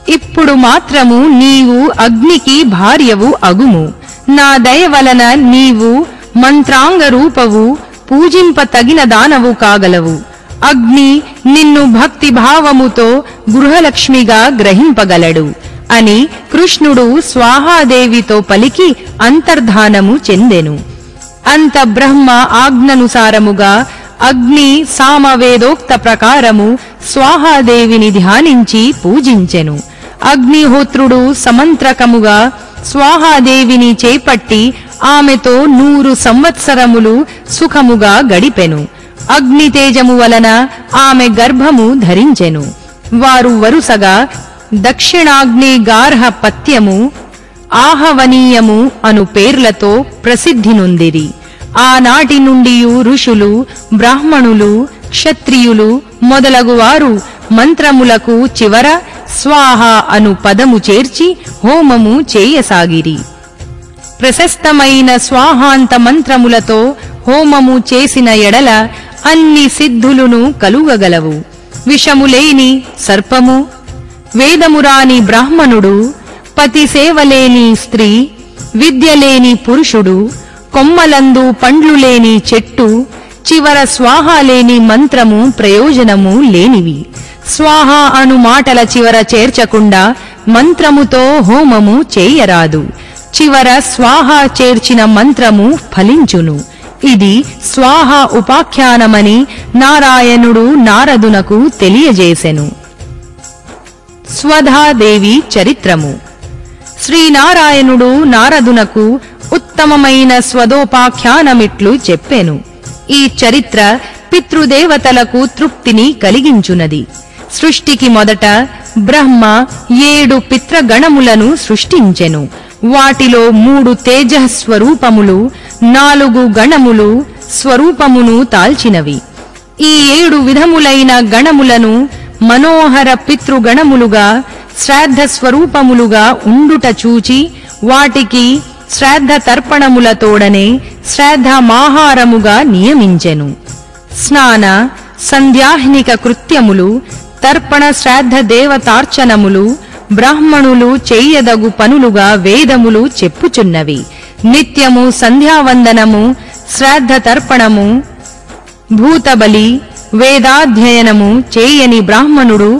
ఇప్పుడు మాత్రము నీవు అగ్నికి భార్యవు అగుము నా దయ వలన నీవు మంత్రాంగ రూపవు పూజింప తగిన దానవు కాగలవు అగ్ని నిన్ను భక్తి భావముతో గృహలక్ష్మిగా గ్రహింపగలడు అని కృష్ణుడు స్వాహాదేవితో పలికి అంతర్ధానము చెందెను అంత బ్రహ్మ ఆజ్ఞనుసారముగా అగ్ని సామవేదోక్త ప్రకారము స్వాహాదేవిని ధ్యానించి పూజించెను అగ్నిహోత్రుడు సమంత్రకముగా స్వాహాదేవిని చేపట్టి ఆమెతో నూరు సంవత్సరములు సుఖముగా గడిపెను అగ్నితేజము వలన ఆమె గర్భము ధరించెను వారు వరుసగా దక్షిణాగ్ని గార్హ పత్యము ఆహవనీయము అను పేర్లతో ప్రసిద్ధి నొందిరి ఆనాటి నుండి ఋషులు బ్రాహ్మణులు క్షత్రియులు మొదలగువారు మంత్రములకు చివర స్వాహ అను పదము చేర్చి హోమము చేయసాగిరి ప్రశస్తమైన స్వాహాంత మంత్రములతో హోమము చేసిన ఎడల అన్ని సిద్ధులును కలుగగలవు విషములేని సర్పము వేదమురాని బ్రాహ్మణుడు పతి సేవలేని స్త్రీ విద్యలేని పురుషుడు కొమ్మలందు పండ్లు లేని చెట్టు చివర స్వాహ లేని మంత్రము ప్రయోజనము లేనివి స్వాహ అను మాటల చివర చేర్చకుండా మంత్రముతో హోమము చేయరాదు చివర స్వాహ చేర్చిన మంత్రము ఫలించును ఇది స్వాహ ఉపాఖ్యానమని నారాయణుడు నారదునకు తెలియజేసెను స్వధాదేవి చరిత్రము శ్రీనారాయణుడు నారదునకు ఉత్తమమైన స్వదోపాఖ్యానమిట్లు చెప్పెను ఈ చరిత్ర పితృదేవతలకు తృప్తిని కలిగించునది సృష్టికి మొదట బ్రహ్మ ఏడు పిత్రగణములను సృష్టించెను వాటిలో మూడు తేజస్వరూపములు నాలుగు గణములు స్వరూపమును తాల్చినవి ఈ ఏడు విధములైన గణములను మనోహర పితృగణములుగా శ్రాద్ధ స్వరూపములుగా ఉండుట చూచి వాటికి శ్రాద్ధ తర్పణములతోడనే శ్రాద్ధ మాహారముగా నియమించెను స్నాన సంధ్యాహ్నిక కృత్యములు తర్పణ శ్రాద్ధ దేవతార్చనములు బ్రాహ్మణులు చెయ్యదగు పనులుగా వేదములు చెప్పుచున్నవి నిత్యము సంధ్యావందనము శ్రాద్ధ తర్పణము భూతబలి వేదాధ్యయనము చేయని బ్రాహ్మణుడు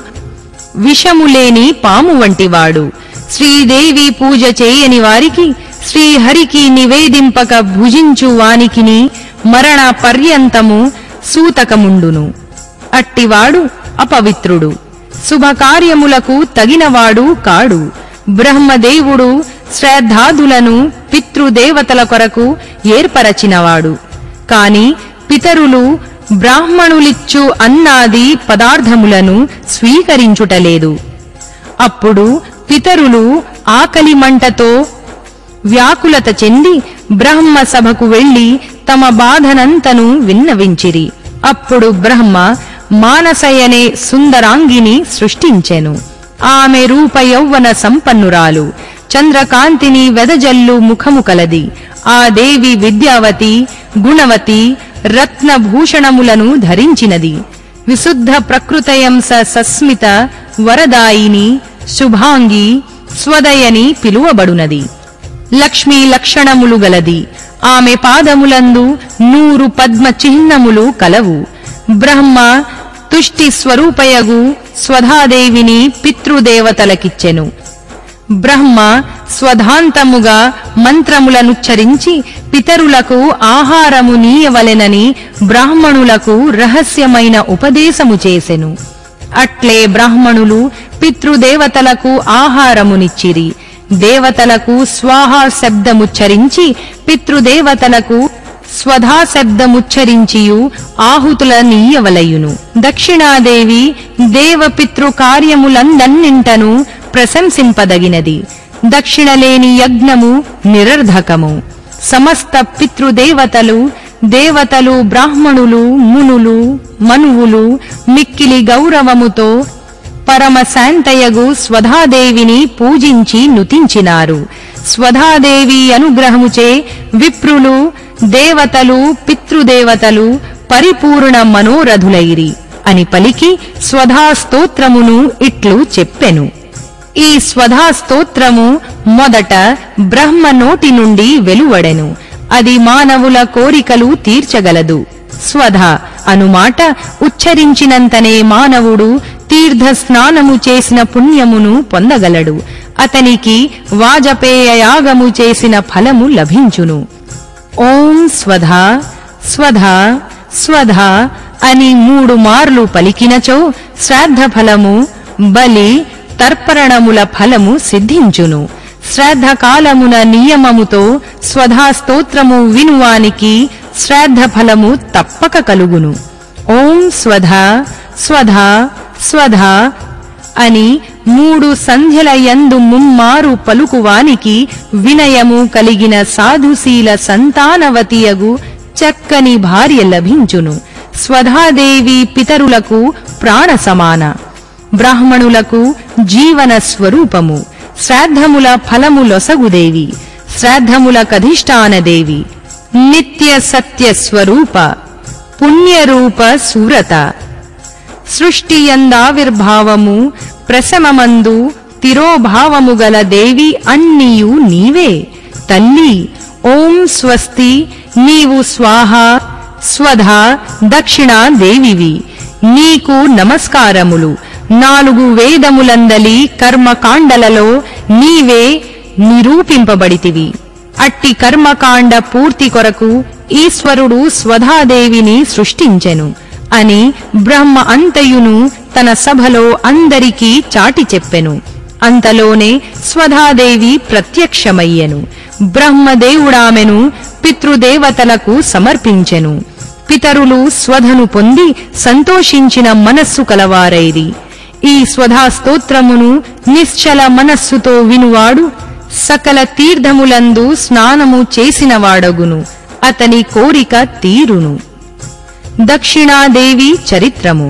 విషములేని పాము వంటివాడు శ్రీదేవి పూజ చేయని వారికి శ్రీహరికి నివేదింపక భుజించు వానికిని మరణ పర్యంతము సూతకముండును అట్టివాడు అపవిత్రుడు శుభకార్యములకు తగినవాడు కాడు బ్రహ్మదేవుడు శ్రాద్ధాదులను పితృదేవతల కొరకు ఏర్పరచినవాడు కాని పితరులు బ్రాహ్మణులిచ్చు అన్నాది పదార్థములను స్వీకరించుటలేదు అప్పుడు పితరులు ఆకలి మంటతో వ్యాకులత చెంది బ్రహ్మ సభకు వెళ్లి తమ బాధనంతను విన్నవించిరి అప్పుడు బ్రహ్మ మానసయనే సుందరాంగిని సృష్టించెను ఆమె రూప యౌవన సంపన్నురాలు చంద్రకాంతిని వెదజల్లు ముఖము కలది ఆ దేవి విద్యావతి గుణవతి రత్నభూషణములను ధరించినది విశుద్ధ ప్రకృతయంస సస్మిత వరదాయిని శుభాంగి స్వదయని పిలువబడునది లక్ష్మీ లక్షణములు గలది ఆమె పాదములందు నూరు పద్మ చిహ్నములు కలవు బ్రహ్మ తుష్టి స్వరూపయగు స్వధాదేవిని పితృదేవతలకిచ్చెను బ్రహ్మ స్వధాంతముగా మంత్రములనుచ్చరించి పితరులకు ఆహారము నీయవలెనని బ్రాహ్మణులకు రహస్యమైన ఉపదేశము చేసెను అట్లే బ్రాహ్మణులు పితృదేవతలకు ఆహారమునిచ్చిరి దేవతలకు స్వాహా శబ్దముచ్చరించి పితృదేవతలకు స్వధా శబ్దముచ్చరించియు ఆహుతుల నీయవలయును దక్షిణాదేవి దేవపితృ కార్యములందన్నింటను ప్రశంసింపదగినది దక్షిణలేని యజ్ఞము నిరర్ధకము సమస్త పితృదేవతలు దేవతలు బ్రాహ్మణులు మునులు మనువులు మిక్కిలి గౌరవముతో పరమ శాంతయగు స్వధాదేవిని పూజించి నుతించినారు స్వధాదేవి అనుగ్రహముచే విప్రులు దేవతలు పితృదేవతలు పరిపూర్ణ మనోరథులైరి అని పలికి స్వధా స్తోత్రమును ఇట్లు చెప్పెను ఈ స్వధా స్తోత్రము మొదట బ్రహ్మ నోటి నుండి వెలువడెను అది మానవుల కోరికలు తీర్చగలదు స్వధ అనుమాట ఉచ్చరించినంతనే మానవుడు తీర్థ స్నానము చేసిన పుణ్యమును పొందగలడు అతనికి వాజపేయ యాగము చేసిన ఫలము లభించును ఓం స్వధా స్వధా స్వధా అని మూడు మార్లు పలికినచో శ్రాద్ధ ఫలము బలి తర్పణముల ఫలము సిద్ధించును శ్రాద్ధ కాలమున నియమముతో స్వధా స్తోత్రము వినువానికి శ్రాద్ధ ఫలము తప్పక కలుగును ఓం స్వధా స్వధా స్వధా అని మూడు సంధ్యల యందు ముమ్మారు పలుకువానికి వినయము కలిగిన సాధుశీల సంతానవతియగు చక్కని భార్య లభించును స్వధాదేవి పితరులకు ప్రాణ సమాన బ్రాహ్మణులకు జీవన స్వరూపము శ్రాద్ధముల ఫలము లొసగుదేవి శ్రాద్ధముల కధిష్టానదేవి నిత్య సత్య స్వరూప పుణ్యరూప సూరత సృష్టియందావిర్భావము ప్రశమమందు తిరోభావము గల దేవి అన్నియు నీవే తల్లి ఓం స్వస్తి నీవు స్వాహ స్వధా దక్షిణా దేవివి నీకు నమస్కారములు నాలుగు వేదములందలి కర్మకాండలలో నీవే నిరూపింపబడితివి అట్టి కర్మకాండ పూర్తి కొరకు ఈశ్వరుడు స్వధాదేవిని సృష్టించెను అని బ్రహ్మ అంతయును తన సభలో అందరికీ చాటి చెప్పెను అంతలోనే స్వధాదేవి ప్రత్యక్షమయ్యెను బ్రహ్మదేవుడామెను పితృదేవతలకు సమర్పించెను పితరులు స్వధను పొంది సంతోషించిన మనస్సు కలవారైరి ఈ స్వధా స్తోత్రమును నిశ్చల మనస్సుతో వినువాడు సకల తీర్థములందు స్నానము చేసినవాడగును అతని కోరిక తీరును దక్షిణాదేవి చరిత్రము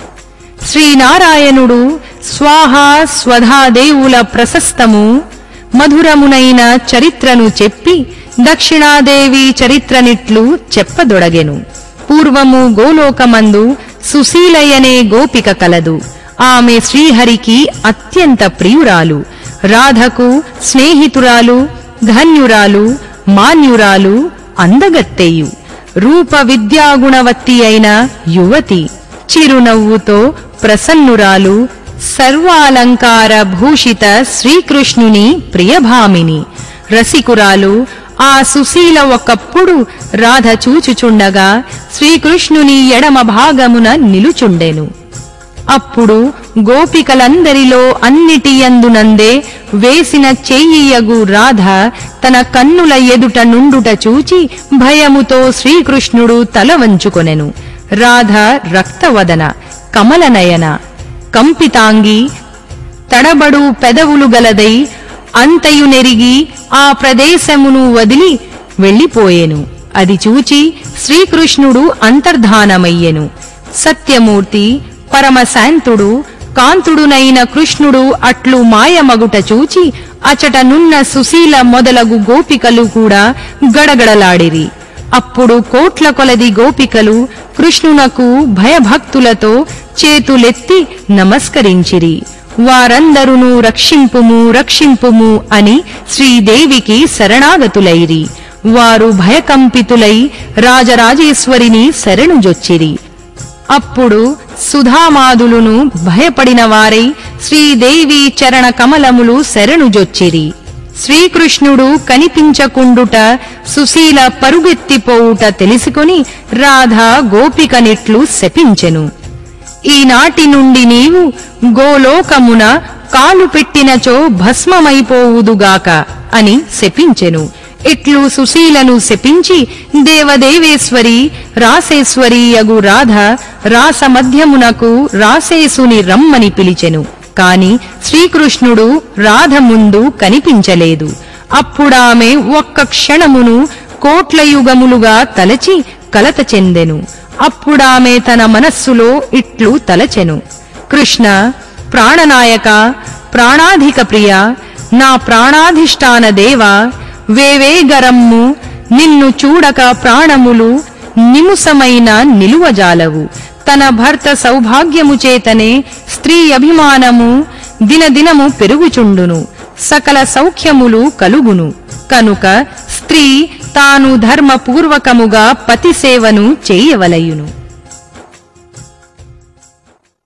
శ్రీనారాయణుడు స్వాహా స్వధాదేవుల ప్రశస్తము మధురమునైన చరిత్రను చెప్పి దక్షిణాదేవి చరిత్రనిట్లు చెప్పదొడగెను పూర్వము గోలోకమందు సుశీలయ్యనే గోపిక కలదు ఆమె శ్రీహరికి అత్యంత ప్రియురాలు రాధకు స్నేహితురాలు ధన్యురాలు మాన్యురాలు అందగత్తెయు రూప విద్యాగుణవతి అయిన యువతి చిరునవ్వుతో ప్రసన్నురాలు సర్వాలంకార భూషిత శ్రీకృష్ణుని ప్రియభామిని రసికురాలు ఆ సుశీల ఒకప్పుడు రాధ చూచుచుండగా శ్రీకృష్ణుని ఎడమ భాగమున నిలుచుండెను అప్పుడు గోపికలందరిలో అన్నిటియందునందే వేసిన చెయ్యియగు రాధ తన కన్నుల ఎదుట నుండుట చూచి భయముతో శ్రీకృష్ణుడు తల వంచుకొనెను రాధ రక్తవదన కమలనయన కంపితాంగి తడబడు పెదవులు గలదై అంతయు నెరిగి ఆ ప్రదేశమును వదిలి వెళ్ళిపోయెను అది చూచి శ్రీకృష్ణుడు అంతర్ధానమయ్యెను సత్యమూర్తి పరమశాంతుడు కాంతుడునైన కృష్ణుడు అట్లు మాయమగుట చూచి అచట నున్న సుశీల మొదలగు గోపికలు కూడా గడగడలాడిరి అప్పుడు కోట్ల కొలది గోపికలు కృష్ణునకు భయభక్తులతో చేతులెత్తి నమస్కరించిరి వారందరును రక్షింపుము రక్షింపుము అని శ్రీదేవికి శరణాగతులైరి వారు భయకంపితులై రాజరాజేశ్వరిని శరణుజొచ్చిరి అప్పుడు సుధామాదులును భయపడిన వారై శ్రీదేవి చరణ కమలములు శరణుజొచ్చిరి శ్రీకృష్ణుడు కనిపించకుండుట సుశీల పరుగెత్తిపోవుట తెలుసుకొని రాధ గోపికనిట్లు శపించెను ఈనాటి నుండి నీవు గోలోకమున కాలు పెట్టినచో భస్మమైపోవుదుగాక అని శపించెను ఇట్లు సుశీలను శపించి దేవదేవేశ్వరి రాసేశ్వరి అగు రాధ రాస మధ్యమునకు రాసేసుని రమ్మని పిలిచెను కాని శ్రీకృష్ణుడు రాధ ముందు కనిపించలేదు అప్పుడామె ఒక్క క్షణమును కోట్ల యుగములుగా తలచి కలత చెందెను అప్పుడామె తన మనస్సులో ఇట్లు తలచెను కృష్ణ ప్రాణనాయక ప్రాణాధిక ప్రియ నా ప్రాణాధిష్టాన దేవ వేవేగరమ్ము నిన్ను చూడక ప్రాణములు నిముసమైన నిలువజాలవు తన భర్త సౌభాగ్యము చేతనే స్త్రీ అభిమానము దినదినము పెరుగుచుండును సకల సౌఖ్యములు కలుగును కనుక స్త్రీ తాను ధర్మపూర్వకముగా పతి సేవను చేయవలయును